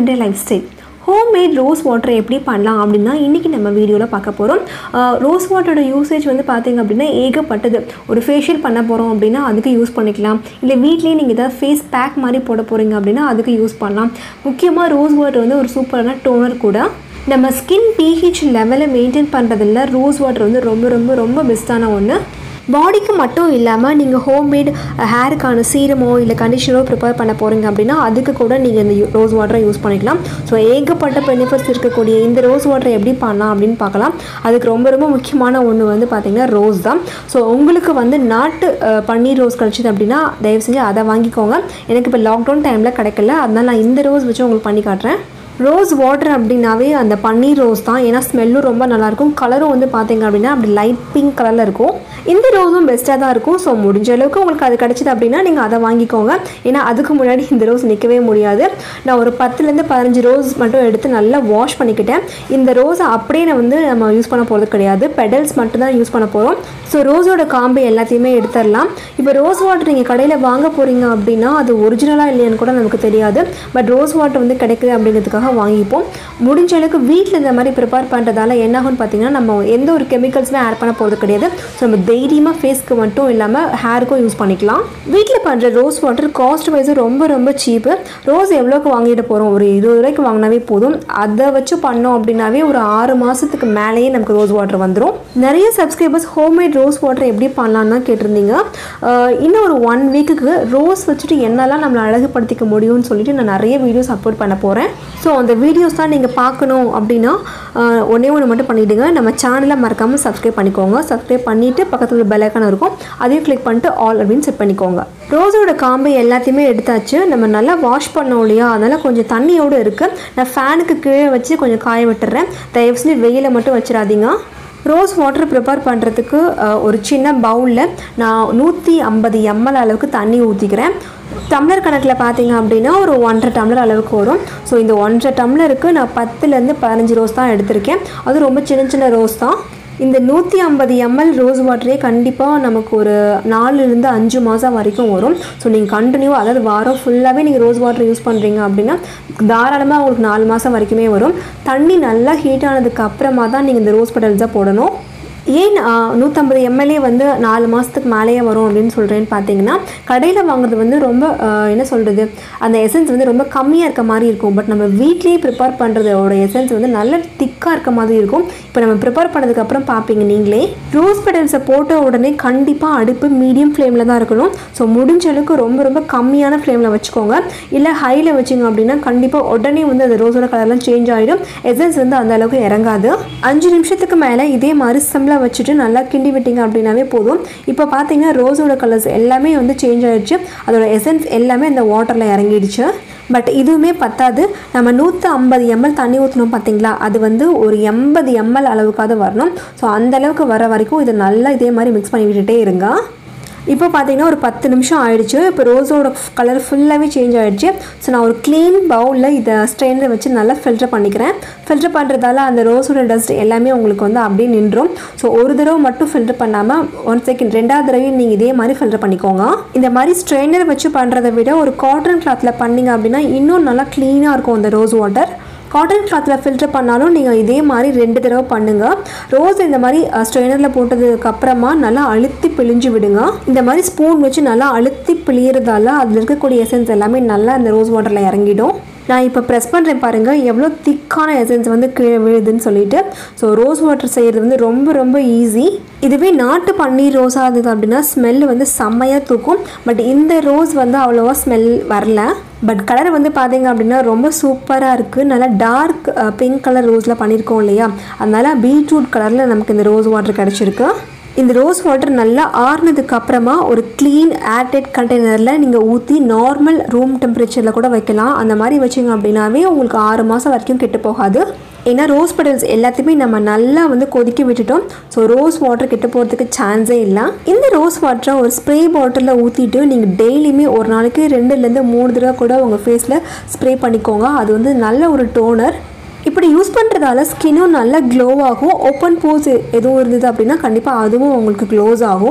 friendly life style homemade rose வாட்டரை எப்படி பண்ணலாம் அப்படின்னா இன்றைக்கி நம்ம வீடியோவில் பார்க்க போகிறோம் ரோஸ் வாட்டரோட யூசேஜ் வந்து பார்த்தீங்க அப்படின்னா ஏகப்பட்டது ஒரு ஃபேஷியல் பண்ண போகிறோம் அப்படின்னா அதுக்கு யூஸ் பண்ணிக்கலாம் இல்லை வீட்லேயே நீங்கள் ஏதாவது ஃபேஸ் பேக் மாதிரி போட போகிறீங்க அப்படின்னா அதுக்கு யூஸ் பண்ணலாம் முக்கியமாக ரோஸ் வாட்டர் வந்து ஒரு சூப்பரான டோனர் கூட நம்ம ஸ்கின் பிஹெச் லெவலை மெயின்டைன் பண்ணுறதில்ல ரோஸ் வாட்டர் வந்து ரொம்ப ரொம்ப ரொம்ப பெஸ்ட்டான ஒன்று பாடிக்கு மட்டும் இல்லாமல் நீங்கள் ஹோம்மேட் ஹேருக்கான சீரமோ இல்லை கண்டிஷனரோ ப்ரிப்பேர் பண்ண போகிறீங்க அப்படின்னா அதுக்கு கூட நீங்கள் இந்த ரோஸ் வாட்டரை யூஸ் பண்ணிக்கலாம் ஸோ ஏகப்பட்ட பெனிஃபிட்ஸ் இருக்கக்கூடிய இந்த ரோஸ் வாட்டரை எப்படி பண்ணலாம் அப்படின்னு பார்க்கலாம் அதுக்கு ரொம்ப ரொம்ப முக்கியமான ஒன்று வந்து பார்த்திங்கன்னா ரோஸ் தான் ஸோ உங்களுக்கு வந்து நாட்டு அஹ், பன்னீர் ரோஸ் கிடச்சிது அப்படின்னா தயவு செஞ்சு அதை வாங்கிக்கோங்க எனக்கு இப்போ லாக்டவுன் டைமில் கிடைக்கல அதனால் நான் இந்த ரோஸ் வச்சு உங்களுக்கு பண்ணி காட்டுறேன் ரோஸ் வாட்டர் அப்படின்னாவே அந்த பன்னீர் ரோஸ் தான் ஏன்னா ஸ்மெல்லும் ரொம்ப நல்லாயிருக்கும் கலரும் வந்து பார்த்தீங்க அப்படின்னா அப்படி லைட் பிங்க் கலரில் இருக்கும் இந்த ரோஸும் பெஸ்ட்டாக தான் இருக்கும் ஸோ முடிஞ்ச அளவுக்கு உங்களுக்கு அது கிடச்சிது அப்படின்னா நீங்கள் அதை வாங்கிக்கோங்க ஏன்னா அதுக்கு முன்னாடி இந்த ரோஸ் நிற்கவே முடியாது நான் ஒரு பத்துலேருந்து பதினஞ்சு ரோஸ் மட்டும் எடுத்து நல்லா வாஷ் பண்ணிக்கிட்டேன் இந்த ரோஸை அப்படியே நான் வந்து நம்ம யூஸ் பண்ண போகிறது கிடையாது பெடல்ஸ் மட்டும் தான் யூஸ் பண்ண போகிறோம் ஸோ ரோஸோட காம்பு எல்லாத்தையுமே எடுத்துடலாம் இப்போ ரோஸ் வாட்டர் நீங்கள் கடையில் வாங்க போகிறீங்க அப்படின்னா அது ஒரிஜினலாக இல்லையான்னு கூட நமக்கு தெரியாது பட் ரோஸ் வாட்டர் வந்து கிடைக்குது அப்படிங்கிறதுக்காக வாங்கிப்போம் முடிஞ்ச அளவுக்கு வீட்டில் இந்த மாதிரி ப்ரிப்பேர் பண்ணுறதால என்ன ஆகும்னு பார்த்தீங்கன்னா நம்ம எந்த ஒரு கெமிக்கல்ஸுமே ஆட் பண்ண போகிறது கிடையாது ஸோ நம்ம தைரியமாக ஃபேஸ்க்கு மட்டும் இல்லாமல் ஹேருக்கும் யூஸ் பண்ணிக்கலாம் வீட்டில் பண்ணுற ரோஸ் வாட்டர் காஸ்ட் வைஸ் ரொம்ப ரொம்ப சீப்பு ரோஸ் எவ்வளோக்கு வாங்கிட்டு போகிறோம் ஒரு இருபது ரூபாய்க்கு வாங்கினாவே போதும் அதை வச்சு பண்ணோம் அப்படின்னாவே ஒரு ஆறு மாதத்துக்கு மேலேயே நமக்கு ரோஸ் வாட்டர் வந்துடும் நிறைய சப்ஸ்கிரைபர்ஸ் ஹோம்மேட் ரோஸ் வாட்டர் எப்படி பண்ணலான்னு தான் கேட்டிருந்தீங்க ஆஹ் இன்னும் ஒரு ஒன் வீக்குக்கு ரோஸ் வச்சுட்டு என்னெல்லாம் நம்மளை அழகுபடுத்திக்க முடியும்னு சொல்லிட்டு நான் நிறைய வீடியோஸ் அப்லோட் பண்ண போகிறேன் ஸோ அந்த வீடியோஸ் தான் நீங்கள் பார்க்கணும் அப்படின்னா ஆஹ் ஒண்ணே ஒன்று மட்டும் பண்ணிவிடுங்க நம்ம சேனலை மறக்காமல் சப்ஸ்கிரைப் பண்ணிக்கோங்க சப்ஸ்கிரைப் பண்ணிவிட்டு பக்கத்தில் பெல் ஐக்கான் இருக்கும் அதையும் கிளிக் பண்ணிட்டு ஆல் அப்படின்னு செட் பண்ணிக்கோங்க ரோஸோட காம்பு எல்லாத்தையுமே எடுத்தாச்சு நம்ம நல்லா வாஷ் பண்ணோம் இல்லையா அதனால் கொஞ்சம் தண்ணியோடு இருக்குது நான் ஃபேனுக்கு கீழே வச்சு கொஞ்சம் காய விட்டுறேன் தயவு செஞ்சு வெயில மட்டும் வச்சிடாதீங்க ரோஸ் வாட்டர் ப்ரிப்பேர் பண்ணுறதுக்கு ஒரு சின்ன பவுலில் நான் நூற்றி ஐம்பது எம்எல் அளவுக்கு தண்ணி ஊற்றிக்கிறேன் டம்ளர் கணக்கில் பார்த்தீங்க அப்படின்னா ஒரு ஒன்றரை டம்ளர் அளவுக்கு வரும் ஸோ இந்த ஒன்றரை டம்ளருக்கு நான் பத்துலேருந்து பதினஞ்சு ரோஸ் தான் எடுத்திருக்கேன் அது ரொம்ப சின்ன சின்ன ரோஸ் தான் இந்த நூற்றி ஐம்பது எம்எல் ரோஸ் வாட்டரே கண்டிப்பாக நமக்கு ஒரு நாலுலேருந்து அஞ்சு மாதம் வரைக்கும் வரும் ஸோ நீங்கள் கண்டினியூ அதாவது வாரம் ஃபுல்லாகவே நீங்கள் ரோஸ் வாட்டர் யூஸ் பண்ணுறீங்க அப்படின்னா தாராளமாக உங்களுக்கு நாலு மாதம் வரைக்குமே வரும் தண்ணி நல்லா ஹீட் ஆனதுக்கு அப்புறமா தான் நீங்கள் இந்த ரோஸ் பெடல்ஸை போடணும் ஏன் நூற்றம்பது எம்எல்ஏ வந்து நாலு மாதத்துக்கு மேலேயே வரும் அப்படின்னு சொல்கிறேன்னு பார்த்தீங்கன்னா கடையில் வாங்குறது வந்து ரொம்ப ஆஹ், என்ன சொல்கிறது அந்த எசன்ஸ் வந்து ரொம்ப கம்மியாக இருக்க மாதிரி இருக்கும் பட் நம்ம வீட்லேயே ப்ரிப்பேர் பண்ணுறதோட எசன்ஸ் வந்து நல்ல திக்காக இருக்க மாதிரி இருக்கும் இப்போ நம்ம ப்ரிப்பேர் பண்ணதுக்கப்புறம் பார்ப்பீங்க நீங்களே ரோஸ் பெடல்ஸை போட்ட உடனே கண்டிப்பாக அடுப்பு மீடியம் ஃப்ளேமில் தான் இருக்கணும் ஸோ முடிஞ்ச அளவுக்கு ரொம்ப ரொம்ப கம்மியான ஃப்ளேமில் வச்சுக்கோங்க இல்லை ஹையில் வச்சிங்க அப்படின்னா கண்டிப்பாக உடனே வந்து அந்த ரோஸோட கலர்லாம் சேஞ்ச் ஆகிடும் எசன்ஸ் வந்து அந்த அளவுக்கு இறங்காது அஞ்சு நிமிஷத்துக்கு மேலே இதே மாதிரி சிம்மில் வச்சுட்டு நல்லா கிண்டி விட்டீங்க அப்படின்னாவே போதும் இப்போ பார்த்தீங்கன்னா ரோஸோட கலர்ஸ் எல்லாமே வந்து சேஞ்ச் ஆயிடுச்சு அதோட எசன்ஸ் எல்லாமே அந்த வாட்டரில் இறங்கிடுச்சு பட் இதுவுமே பத்தாது நம்ம நூற்றி ஐம்பது எம்எல் தண்ணி ஊற்றணும் பார்த்தீங்களா அது வந்து ஒரு எண்பது எம்எல் அளவுக்காவது வரணும் ஸோ அந்த அளவுக்கு வர வரைக்கும் இதை நல்லா இதே மாதிரி மிக்ஸ் பண்ணி விட்டுட்டே இருங்க இப்போ பார்த்தீங்கன்னா ஒரு பத்து நிமிஷம் ஆயிடுச்சு இப்போ ரோஸோட கலர் ஃபுல்லாகவே சேஞ்ச் ஆயிடுச்சு ஸோ நான் ஒரு க்ளீன் பவுலில் இதை ஸ்ட்ரெயினில் வச்சு நல்லா ஃபில்டர் பண்ணிக்கிறேன் ஃபில்டர் பண்ணுறதால அந்த ரோஸோட டஸ்ட் எல்லாமே உங்களுக்கு வந்து அப்படியே நின்றும் ஸோ ஒரு தடவை மட்டும் ஃபில்டர் பண்ணாமல் ஒன் செகண்ட் ரெண்டாவது தடவையும் நீங்கள் இதே மாதிரி ஃபில்டர் பண்ணிக்கோங்க இந்த மாதிரி ஸ்ட்ரெயினர் வச்சு பண்ணுறதை விட ஒரு காட்டன் கிளாத்தில் பண்ணீங்க அப்படின்னா இன்னும் நல்லா க்ளீனாக இருக்கும் அந்த ரோஸ் வாட்டர் காட்டன் கிளாத்தில் ஃபில்டர் பண்ணாலும் நீங்கள் இதே மாதிரி ரெண்டு தடவை பண்ணுங்கள் ரோஸ் இந்த மாதிரி ஸ்ட்ரெயினரில் போட்டதுக்கு அப்புறமா நல்லா அழுத்தி பிழிஞ்சு விடுங்க இந்த மாதிரி ஸ்பூன் வச்சு நல்லா அழுத்தி பிழியறதால அதில் இருக்கக்கூடிய எசன்ஸ் எல்லாமே நல்லா அந்த ரோஸ் வாட்டரில் இறங்கிடும் நான் இப்போ ப்ரெஸ் பண்ணுறேன் பாருங்கள் எவ்வளோ திக்கான எசன்ஸ் வந்து கீழே விழுதுன்னு சொல்லிட்டு ஸோ ரோஸ் வாட்டர் செய்கிறது வந்து ரொம்ப ரொம்ப ஈஸி இதுவே நாட்டு பன்னீர் ரோஸாக இருந்தது அப்படின்னா ஸ்மெல் வந்து செம்மையாக தூக்கும் பட் இந்த ரோஸ் வந்து அவ்வளோவா ஸ்மெல் வரல பட் கலர் வந்து பார்த்தீங்க அப்படின்னா ரொம்ப சூப்பராக இருக்குது நல்லா டார்க் பிங்க் கலர் ரோஸில் பண்ணியிருக்கோம் இல்லையா அதனால பீட்ரூட் கலரில் நமக்கு இந்த ரோஸ் வாட்டர் கிடச்சிருக்கு இந்த ரோஸ் வாட்டர் நல்லா ஆறுனதுக்கு அப்புறமா ஒரு க்ளீன் ஏர்டைட் கண்டெய்னரில் நீங்கள் ஊற்றி நார்மல் ரூம் டெம்பரேச்சரில் கூட வைக்கலாம் அந்த மாதிரி வச்சிங்க அப்படின்னாவே உங்களுக்கு ஆறு மாதம் வரைக்கும் கெட்டு போகாது ஏன்னா ரோஸ் பெடல்ஸ் எல்லாத்தையுமே நம்ம நல்லா வந்து கொதிக்க விட்டுட்டோம் ஸோ ரோஸ் வாட்டர் கெட்டு போகிறதுக்கு சான்ஸே இல்லை இந்த ரோஸ் வாட்டரை ஒரு ஸ்ப்ரே பாட்டிலில் ஊற்றிட்டு நீங்கள் டெய்லியுமே ஒரு நாளைக்கு ரெண்டுலேருந்து மூணு தடவை கூட உங்கள் ஃபேஸில் ஸ்ப்ரே பண்ணிக்கோங்க அது வந்து நல்ல ஒரு டோனர் இப்படி யூஸ் பண்ணுறதால ஸ்கின்னும் நல்லா க்ளோ ஆகும் ஓப்பன் போஸ் எதுவும் இருந்தது அப்படின்னா கண்டிப்பாக அதுவும் உங்களுக்கு க்ளோஸ் ஆகும்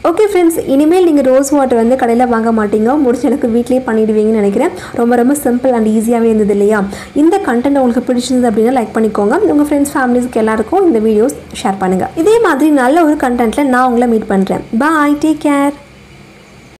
ஓகே ஃப்ரெண்ட்ஸ் இனிமேல் நீங்கள் ரோஸ் வாட்டர் வந்து கடையில் வாங்க மாட்டீங்க முடிச்ச எனக்கு வீட்லேயே பண்ணிடுவீங்கன்னு நினைக்கிறேன் ரொம்ப ரொம்ப சிம்பிள் அண்ட் ஈஸியாகவே இருந்தது இல்லையா இந்த கண்டென்ட் உங்களுக்கு பிடிச்சிருந்தது அப்படின்னா லைக் பண்ணிக்கோங்க உங்கள் ஃப்ரெண்ட்ஸ் ஃபேமிலிஸ்க்கு எல்லாருக்கும் இந்த வீடியோஸ் ஷேர் பண்ணுங்கள் இதே மாதிரி நல்ல ஒரு கண்டென்ட்டில் நான் உங்களை மீட் பண்ணுறேன் பாய் டேக் கேர்